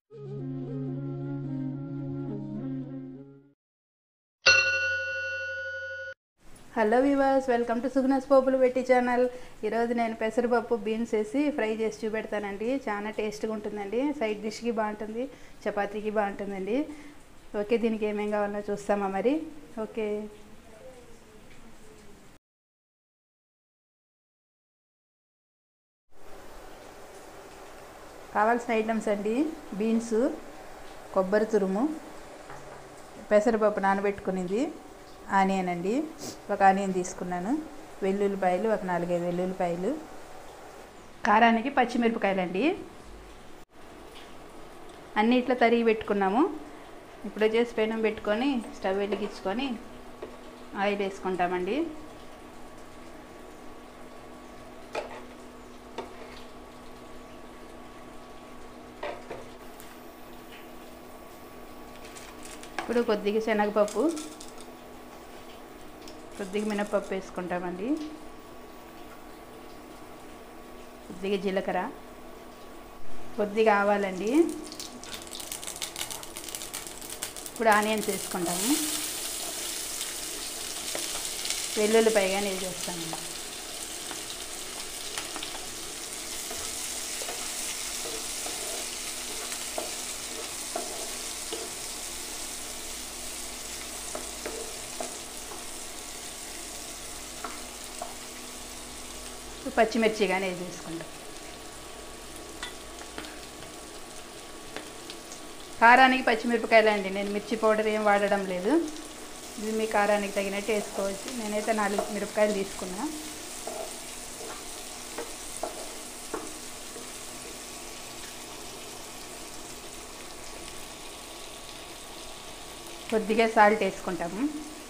hello వివాస్ welcome to సుగ్నస్ పోపులు పెట్టి ఛానల్ ఈరోజు నేను పెసరపప్పు బీన్స్ వేసి ఫ్రై చేసి చూపెడతానండి చాలా టేస్ట్గా ఉంటుందండి సైడ్ డిష్కి బాగుంటుంది చపాతీకి బాగుంటుందండి ఓకే దీనికి ఏమేం కావాలో చూస్తామా మరి ఓకే కావాల్సిన ఐటమ్స్ అండి బీన్స్ కొబ్బరి తురుము పెసరపప్పు నానబెట్టుకునేది ఆనియన్ అండి ఒక ఆనియన్ తీసుకున్నాను వెల్లుల్లిపాయలు ఒక నాలుగైదు వెల్లుల్లిపాయలు కారానికి పచ్చిమిరపకాయలండి అన్ని ఇట్లా తరిగి పెట్టుకున్నాము ఇప్పుడు వచ్చేసి పెనం పెట్టుకొని స్టవ్ వెలిగించుకొని ఆయిల్ వేసుకుంటామండి ఇప్పుడు కొద్దిగా శనగపప్పు కొద్దిగా మినపప్పు వేసుకుంటామండి కొద్దిగా జీలకర్ర కొద్దిగా ఆవాలండి ఇప్పుడు ఆనియన్స్ వేసుకుంటాము వెల్లుల్లిపాయ కానీ వేసేస్తాము పచ్చిమిర్చి కానీ వేసేసుకుంటాం కారానికి పచ్చిమిరపకాయలు అండి నేను మిర్చి పౌడర్ ఏం వాడడం లేదు ఇది మీ కారానికి తగినట్టు వేసుకోవచ్చు నేనైతే నాలుగు మిరపకాయలు తీసుకున్నా కొద్దిగా సాల్ట్ వేసుకుంటాము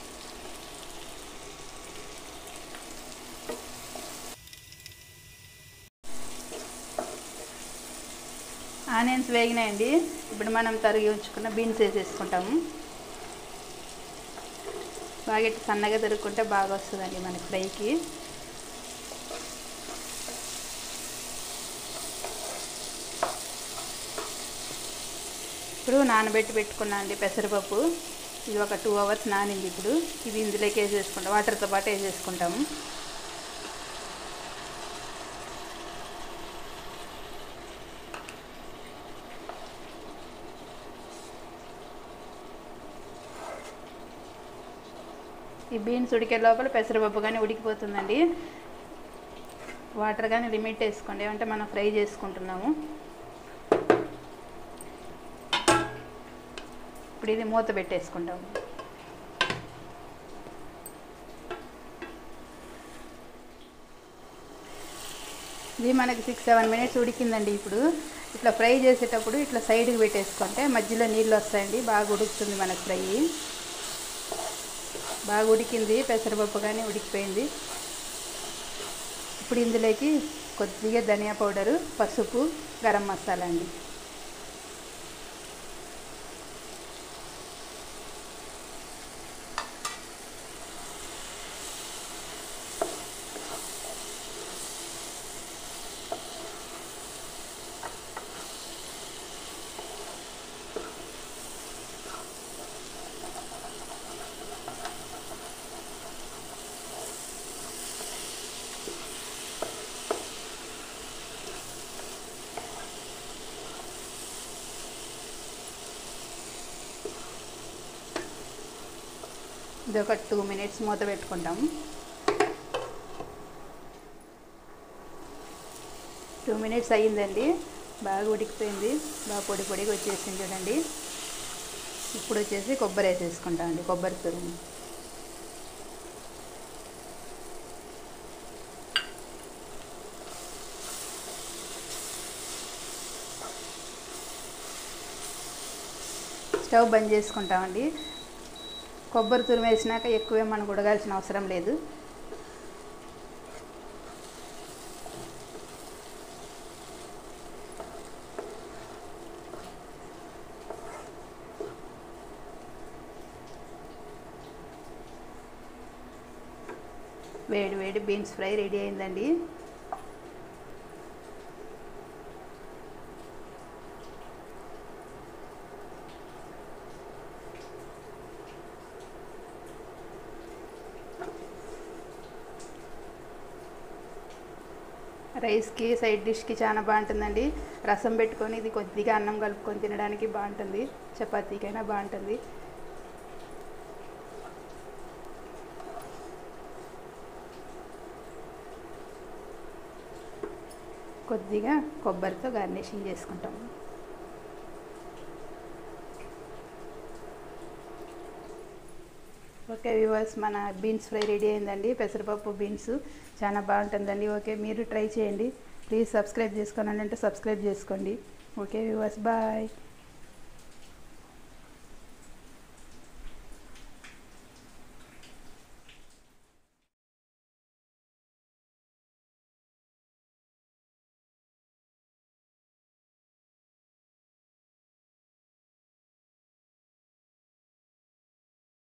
ఆనియన్స్ వేగినాయండి ఇప్పుడు మనం తరిగి ఉంచుకున్న బీన్స్ వేసేసుకుంటాము బాగా ఇట్లా సన్నగా తరుక్కుంటే బాగా వస్తుందండి మన ఫ్రైకి ఇప్పుడు నానబెట్టి పెట్టుకున్నా అండి పెసరపప్పు ఇది ఒక టూ అవర్స్ నానింది ఇప్పుడు ఇది ఇందులోకి వేసేసుకుంటాం వాటర్తో పాటు వేసేసుకుంటాము ఈ బీన్స్ ఉడికే లోపల పెసరపప్పు కానీ ఉడికిపోతుందండి వాటర్ కానీ లిమిట్ వేసుకోండి ఏమంటే మనం ఫ్రై చేసుకుంటున్నాము ఇప్పుడు ఇది మూత పెట్టేసుకుంటాము ఇది మనకి సిక్స్ సెవెన్ మినిట్స్ ఉడికిందండి ఇప్పుడు ఇట్లా ఫ్రై చేసేటప్పుడు ఇట్లా సైడ్కి పెట్టేసుకుంటే మధ్యలో నీళ్ళు వస్తాయండి బాగా ఉడుకుతుంది మనకు ఫ్రై బాగా ఉడికింది పెసరపప్పు కానీ ఉడికిపోయింది ఇప్పుడు ఇందులోకి కొద్దిగా ధనియా పౌడరు పసుపు గరం మసాలా అండి ఇది ఒక టూ మినిట్స్ మూత పెట్టుకుంటాము టూ మినిట్స్ అయ్యిందండి బాగా ఉడికిపోయింది బాగా పొడి పొడిగా వచ్చేసింది చూడండి ఇప్పుడు వచ్చేసి కొబ్బరి వేసేసుకుంటామండి కొబ్బరి తురుము స్టవ్ బంద్ చేసుకుంటామండి కొబ్బరి తురుము వేసినాక ఎక్కువ మనకు ఉడగాల్సిన అవసరం లేదు వేడి వేడి బీన్స్ ఫ్రై రెడీ అయిందండి రైస్కి సైడ్ డిష్కి చాలా బాగుంటుందండి రసం పెట్టుకొని ఇది కొద్దిగా అన్నం కలుపుకొని తినడానికి బాగుంటుంది చపాతీకైనా బాగుంటుంది కొద్దిగా కొబ్బరితో గార్నిషింగ్ చేసుకుంటాం ఓకే వివర్స్ మన బీన్స్ ఫ్రై రెడీ అయిందండి పెసరపప్పు బీన్స్ చాలా బాగుంటుందండి ఓకే మీరు ట్రై చేయండి ప్లీజ్ సబ్స్క్రైబ్ చేసుకోనండి అంటే సబ్స్క్రైబ్ చేసుకోండి ఓకే వివర్స్ బాయ్